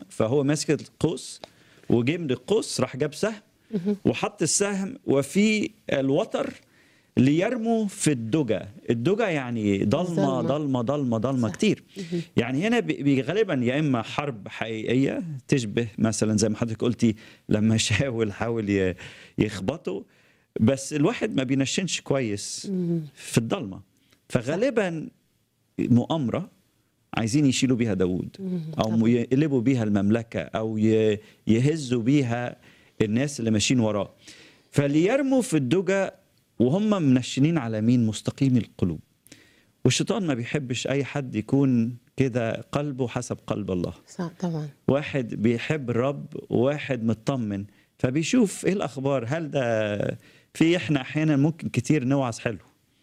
فهو ماسك القوس وجه من القوس راح جاب سهم وحط السهم وفي الوتر ليرموا في الدجى الدجى يعني ضلمه الظلمة. ضلمه ضلمه ضلمه صح. كتير يعني هنا بي- بي- غالبا يا اما حرب حقيقيه تشبه مثلا زي ما حضرتك قلتي لما شاول حاول ي- يخبطه بس الواحد ما بينشنش كويس في الضلمه فغالبا مؤامره عايزين يشيلوا بيها داوود او م- يقلبوا بيها المملكه او ي- يهزوا بيها الناس اللي ماشيين وراه فليرموا في الدجى وهم منشنين على مين مستقيم القلوب والشيطان ما بيحبش اي حد يكون كده قلبه حسب قلب الله صح طبعا واحد بيحب الرب وواحد مطمن فبيشوف ايه الاخبار هل ده في احنا احيانا ممكن كتير نوعظ حلو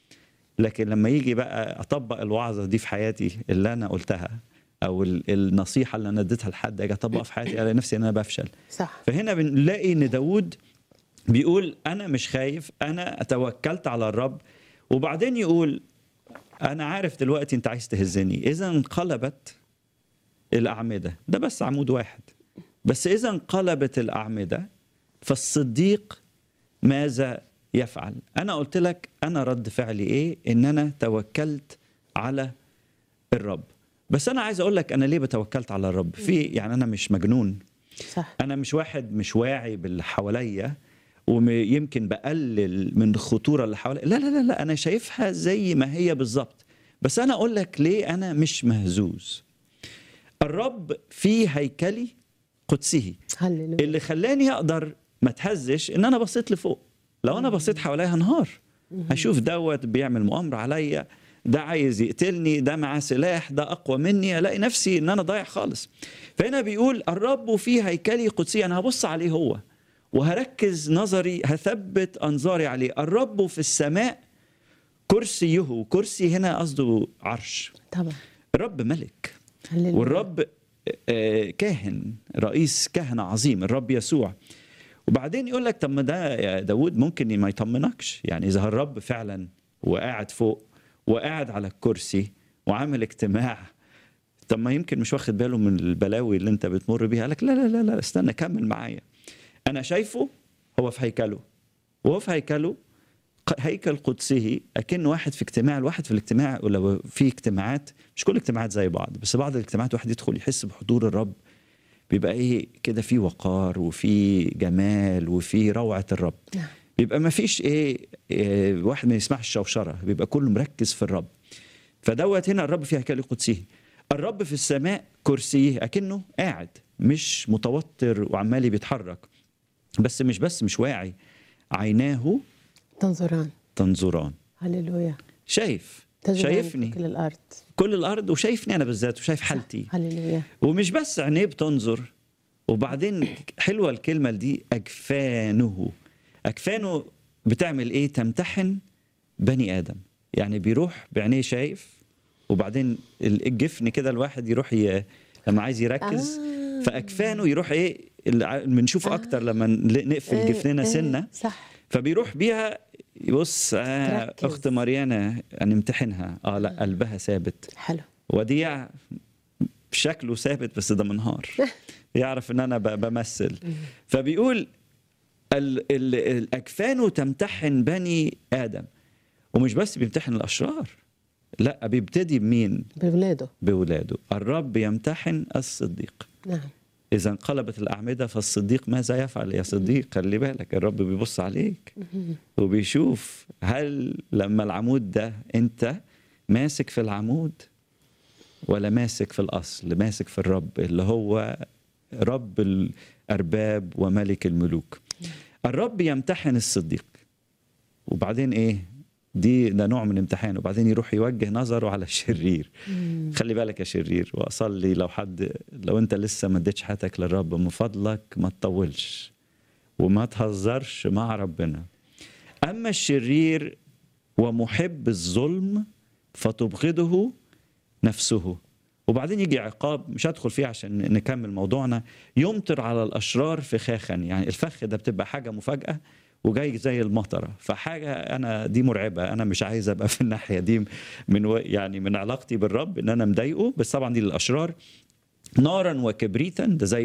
لكن لما يجي بقى اطبق الوعظه دي في حياتي اللي انا قلتها او ال- النصيحه اللي انا اديتها لحد اجي اطبقها في حياتي الاقي نفسي ان انا بفشل صح فهنا بنلاقي ان داوود بيقول انا مش خايف انا توكلت على الرب وبعدين يقول انا عارف دلوقتي انت عايز تهزني اذا انقلبت الاعمده ده بس عمود واحد بس اذا انقلبت الاعمده فالصديق ماذا يفعل انا قلت لك انا رد فعلي ايه ان انا توكلت على الرب بس انا عايز اقول لك انا ليه بتوكلت على الرب في يعني انا مش مجنون صح انا مش واحد مش واعي باللي حواليا ويمكن بقلل من الخطوره اللي حواليا لا لا لا لا انا شايفها زي ما هي بالظبط بس انا اقول لك ليه انا مش مهزوز الرب في هيكلي قدسه هللويا اللي خلاني اقدر ما اتهزش ان انا بصيت لفوق لو انا بصيت حواليا هنهار هشوف دوت بيعمل مؤامره عليا ده عايز يقتلني ده معاه سلاح ده اقوى مني الاقي نفسي ان انا ضايع خالص فهنا بيقول الرب في هيكلي قدسي انا هبص عليه هو وهركز نظري هثبت انظاري عليه الرب في السماء كرسيه كرسي هنا قصده عرش طبعا الرب ملك هللويا والرب آه، كاهن رئيس كهنة عظيم الرب يسوع وبعدين يقول لك طب ما ده يا داود ممكن ما يطمنكش يعني إذا الرب فعلا وقاعد فوق وقاعد على الكرسي وعامل اجتماع طب ما يمكن مش واخد باله من البلاوي اللي انت بتمر بيها قال لك لا لا لا لا استنى كمل معايا انا شايفه هو في هيكله وهو في هيكله ق- هيكل قدسه اكن واحد في اجتماع الواحد في الاجتماع ولو في اجتماعات مش كل الاجتماعات زي بعض بس بعض الاجتماعات واحد يدخل يحس بحضور الرب بيبقى ايه كده في وقار وفي جمال وفي روعه الرب نعم. بيبقى ما فيش ايه, إيه واحد ما يسمعش الشوشره بيبقى كله مركز في الرب فدوت هنا الرب في هيكل قدسه الرب في السماء كرسيه اكنه قاعد مش متوتر وعمال بيتحرك بس مش بس مش واعي عيناه تنظران تنظران هللويا شايف تجران شايفني في كل الارض كل الارض وشايفني انا بالذات وشايف حالتي هللويا ومش بس عينيه بتنظر وبعدين حلوه الكلمه دي اجفانه اجفانه بتعمل ايه تمتحن بني ادم يعني بيروح بعينيه شايف وبعدين الجفن كده الواحد يروح ي... لما عايز يركز آه. فاكفانه يروح ايه اللي بنشوف اكتر لما ن- نقفل إيه، جفننا إيه، سنه صح فبيروح بيها يبص آه تركز. اخت مريانه نمتحنها اه لا قلبها ثابت حلو وديع شكله ثابت بس ده منهار يعرف ان انا ب- بمثل فبيقول ال ال الاكفان تمتحن بني ادم ومش بس بيمتحن الاشرار لا بيبتدي بمين بولاده بولاده الرب يمتحن الصديق نعم اذا انقلبت الاعمده فالصديق ماذا يفعل يا صديق خلي بالك الرب بيبص عليك وبيشوف هل لما العمود ده انت ماسك في العمود ولا ماسك في الاصل ماسك في الرب اللي هو رب الارباب وملك الملوك الرب يمتحن الصديق وبعدين ايه دي ده نوع من امتحان وبعدين يروح يوجه نظره على الشرير خلي بالك يا شرير واصلي لو حد لو انت لسه ما اديتش حياتك للرب من فضلك ما تطولش وما تهزرش مع ربنا اما الشرير ومحب الظلم فتبغضه نفسه وبعدين يجي عقاب مش هدخل فيه عشان نكمل موضوعنا يمطر على الاشرار فخاخا يعني الفخ ده بتبقى حاجه مفاجاه وجاي زي المطره فحاجه انا دي مرعبه انا مش عايز ابقى في الناحيه دي من و- يعني من علاقتي بالرب ان انا مضايقه بس طبعا دي للاشرار نارا وكبريتا ده زي